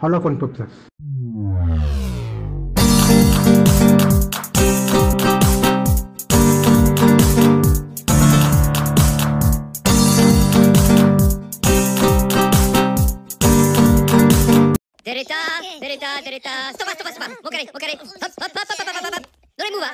Hall of Fun purposes. Derita, derita, derita. Stop, stop, stop. Mau kali, mau kali. Hop, hop, hop, hop, hop, hop, hop. No le mueva.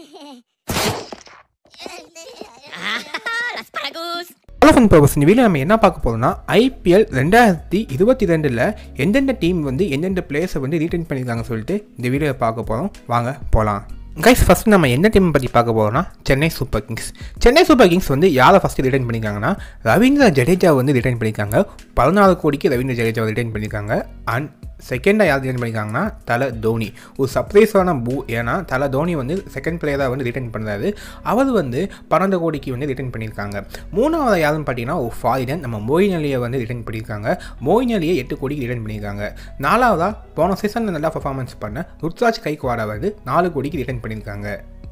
Ah, las paragus. Hello fun purpose இந்த video நம்ம என்ன பார்க்க போறோம்னா IPL ரெண்டாயிரத்தி இருபத்தி ரெண்டில் எந்தெந்த team வந்து எந்தெந்த பிளேயர்ஸை வந்து ரீட்டைன் பண்ணியிருக்காங்கன்னு சொல்லிட்டு இந்த வீடியோவை பார்க்க போகிறோம் வாங்க போகலாம் கைஸ் ஃபஸ்ட் நம்ம என்ன டீம் பற்றி பார்க்க போகிறோம்னா Chennai Super Kings Chennai Super Kings வந்து யாரை ஃபஸ்ட்டு ரிட்டைன் பண்ணியிருக்காங்கன்னா ரவீந்திர ஜடேஜா வந்து ரிட்டைன் பண்ணியிருக்காங்க பதினாலு கோடிக்கு ரவீந்திர ஜடேஜா ரிட்டைன் பண்ணியிருக்காங்க அண்ட் செகண்டாக யார் ரிட்டைன் பண்ணியிருக்காங்கன்னா தலை தோனி ஒரு சர்ப்ரைஸான பூ ஏன்னா தலை தோனி வந்து செகண்ட் பிளேயராக வந்து ரிட்டைன் பண்ணுறாரு அவர் வந்து பன்னெண்டு கோடிக்கு வந்து ரிட்டைன் பண்ணியிருக்காங்க மூணாவது யாருன்னு பார்த்தீங்கன்னா ஒரு ஃபாரினர் நம்ம மோயின் அலியை வந்து ரிட்டைன் பண்ணியிருக்காங்க மோயின் அலியை எட்டு கோடிக்கு ரிட்டைன் பண்ணியிருக்காங்க நாலாவதாக போன சீசனில் நல்லா பர்ஃபார்மன்ஸ் பண்ண ருத்ராஜ் கைக்வாடா வந்து நாலு கோடிக்கு ரிட்டைன் பண்ணியிருக்காங்க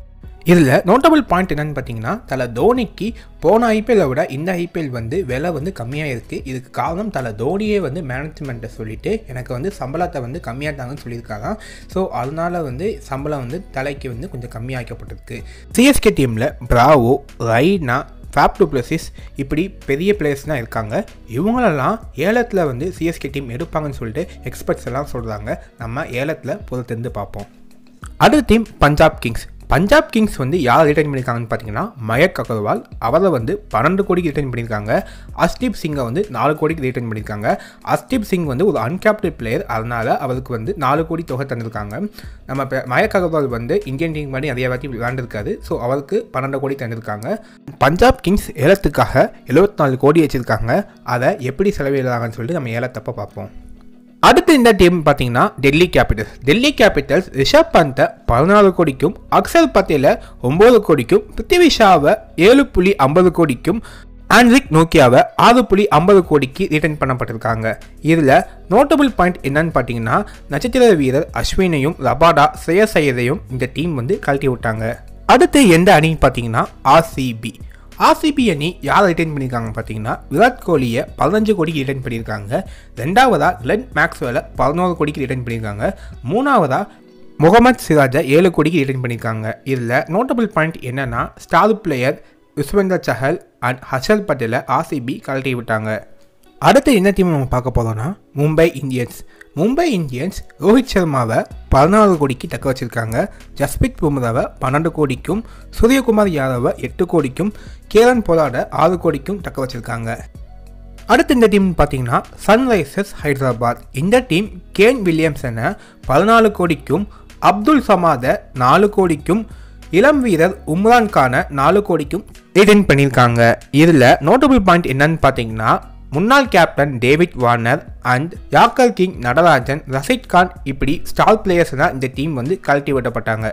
இதில் நோட்டபிள் பாயிண்ட் என்னன்னு பார்த்தீங்கன்னா தலை தோனிக்கு போன ஐபிஎல்லை விட இந்த ஐபிஎல் வந்து விலை வந்து கம்மியாக இருக்குது இதுக்கு காரணம் தலை தோனியே வந்து மேனேஜ்மெண்ட்டை சொல்லிவிட்டு எனக்கு வந்து சம்பளத்தை வந்து கம்மியாட்டாங்கன்னு சொல்லியிருக்காங்க ஸோ அதனால வந்து சம்பளம் வந்து தலைக்கு வந்து கொஞ்சம் கம்மியாக்கப்பட்டிருக்கு சிஎஸ்கே டீமில் Bravo Raina Faf du Plessis இப்படி பெரிய பிளேயர்ஸ் தான் இருக்காங்க இவங்களெல்லாம் ஏலத்தில் வந்து சிஎஸ்கே டீம் எடுப்பாங்கன்னு சொல்லிட்டு எக்ஸ்பர்ட்ஸ் எல்லாம் சொல்கிறாங்க நம்ம ஏலத்தில் பொறுத்திருந்து பார்ப்போம் அடுத்த team Punjab Kings Punjab Kings வந்து யார் ரிட்டைன் பண்ணியிருக்காங்கன்னு பார்த்தீங்கன்னா மயக் அகர்வால் அவரை வந்து பன்னெண்டு கோடிக்கு ரிட்டைன் பண்ணியிருக்காங்க அஸ்தீப் சிங்கை வந்து நாலு கோடிக்கு ரிட்டைன் பண்ணியிருக்காங்க அஸ்தீப் சிங் வந்து ஒரு அன்கேப்டு பிளேயர் அதனால் அவருக்கு வந்து நாலு கோடி தொகை தந்திருக்காங்க நம்ம இப்போ மயக் அகர்வால் வந்து இந்தியன் டீம் மாதிரி நிறைய வாட்டி விளையாண்டுருக்காரு ஸோ அவருக்கு பன்னெண்டு கோடி தந்திருக்காங்க பஞ்சாப் கிங்ஸ் ஏலத்துக்காக எழுபத்தி நாலு கோடி வச்சுருக்காங்க அதை எப்படி செலவிடுறாங்கன்னு சொல்லிட்டு நம்ம ஏலத்தப்போ பார்ப்போம் அடுத்து இந்த டீம் பார்த்தீங்கன்னா டெல்லி கேபிட்டல்ஸ் டெல்லி கேபிட்டல்ஸ் ரிஷப் பந்தை பதினாலு கோடிக்கும் அக்சர் பட்டேலை ஒம்பது கோடிக்கும் பிருத்திவி ஷாவை ஏழு புள்ளி ஐம்பது கோடிக்கும் ஆண்ட்ரிக் நோக்கியாவை ஆறு புள்ளி ஐம்பது கோடிக்கு ரிட்டர்ன் பண்ணப்பட்டிருக்காங்க இதில் நோட்டபிள் பாயிண்ட் என்னன்னு பார்த்தீங்கன்னா நட்சத்திர வீரர் அஸ்வினையும் ரபாடா ஸ்ரேயஸ் ஐயரையும் இந்த டீம் வந்து கழட்டி விட்டாங்க அடுத்து எந்த அணின்னு பார்த்தீங்கன்னா ஆர்சிபி ஆர்சிபி அணி யார் ரிட்டைன் பண்ணியிருக்காங்க பார்த்தீங்கன்னா விராட் கோலியை பதினஞ்சு கோடிக்கு ரிட்டைன் பண்ணியிருக்காங்க ரெண்டாவதாக கிளென் மேக்ஸ்வெலை பதினோரு கோடிக்கு ரிட்டைன் பண்ணியிருக்காங்க மூணாவதாக முகமது சிராஜை ஏழு கோடிக்கு ரிட்டைன் பண்ணியிருக்காங்க இதில் நோட்டபிள் பாயிண்ட் என்னென்னா star player Yuzvendra Chahal and Harshal பட்டேலை ஆர்சிபி கழட்டி விட்டாங்க அடுத்து என்ன டீம் நம்ம பார்க்க போகிறோம்னா மும்பை இந்தியன்ஸ் மும்பை இந்தியன்ஸ் ரோஹித் சர்மாவை பதினாறு கோடிக்கு தக்க வச்சிருக்காங்க ஜஸ்பித் பும்ராவை பன்னெண்டு கோடிக்கும் சூரியகுமார் யாதவை எட்டு கோடிக்கும் கேரன் போராட ஆறு கோடிக்கும் தக்க வச்சிருக்காங்க அடுத்து இந்த டீம் பார்த்தீங்கன்னா சன்ரைசர்ஸ் ஹைதராபாத் இந்த டீம் கேன் வில்லியம்சனை பதினாலு கோடிக்கும் அப்துல் சமாதை நாலு கோடிக்கும் இளம் வீரர் உம்ரான் கானை நாலு கோடிக்கும் ரிட்டைன் பண்ணியிருக்காங்க இதில் நோட்டபிள் பாயிண்ட் என்னன்னு பார்த்தீங்கன்னா முன்னாள் captain David Warner and yorker king Natarajan Rashid Khan இப்படி ஸ்டார் பிளேயர்ஸ் தான் இந்த டீம் வந்து கழட்டி விடப்பட்டாங்க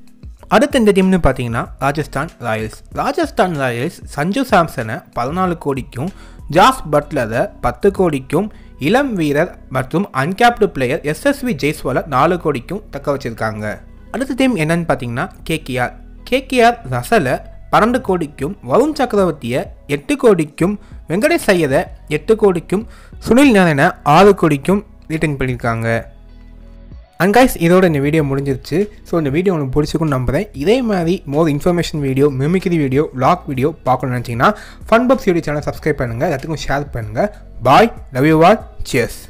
அடுத்த இந்த டீம்னு பார்த்தீங்கன்னா ராஜஸ்தான் ராயல்ஸ் ராஜஸ்தான் ராயல்ஸ் சஞ்சு சாம்சனை பதினாலு கோடிக்கும் ஜாஸ் பட்லரை பத்து கோடிக்கும் இளம் வீரர் மற்றும் அன்கேப்டு பிளேயர் எஸ்எஸ்வி ஜெய்ஸ்வாலை நாலு கோடிக்கும் தக்க வச்சிருக்காங்க அடுத்த டீம் என்னன்னு பார்த்தீங்கன்னா கேகேஆர் கேகேஆர் ரசலை பன்னெண்டு கோடிக்கும் வருண் சக்கரவர்த்தியை எட்டு கோடிக்கும் வெங்கடேஷ் ஐயரை எட்டு கோடிக்கும் சுனில் நாராயண ஆறு கோடிக்கும் ரிட்டர்ன் பண்ணியிருக்காங்க அண்ட் கைஸ் இதோட இந்த வீடியோ முடிஞ்சிருச்சு ஸோ இந்த வீடியோ உங்களுக்கு பிடிச்சிக்குன்னு நம்புறேன் இதே மாதிரி more information video mimicry video vlog video பார்க்கணும்னு நினச்சிங்கன்னா fun pubs YouTube channel subscribe பண்ணுங்கள் எல்லாத்துக்கும் ஷேர் பண்ணுங்கள் bye love you all cheers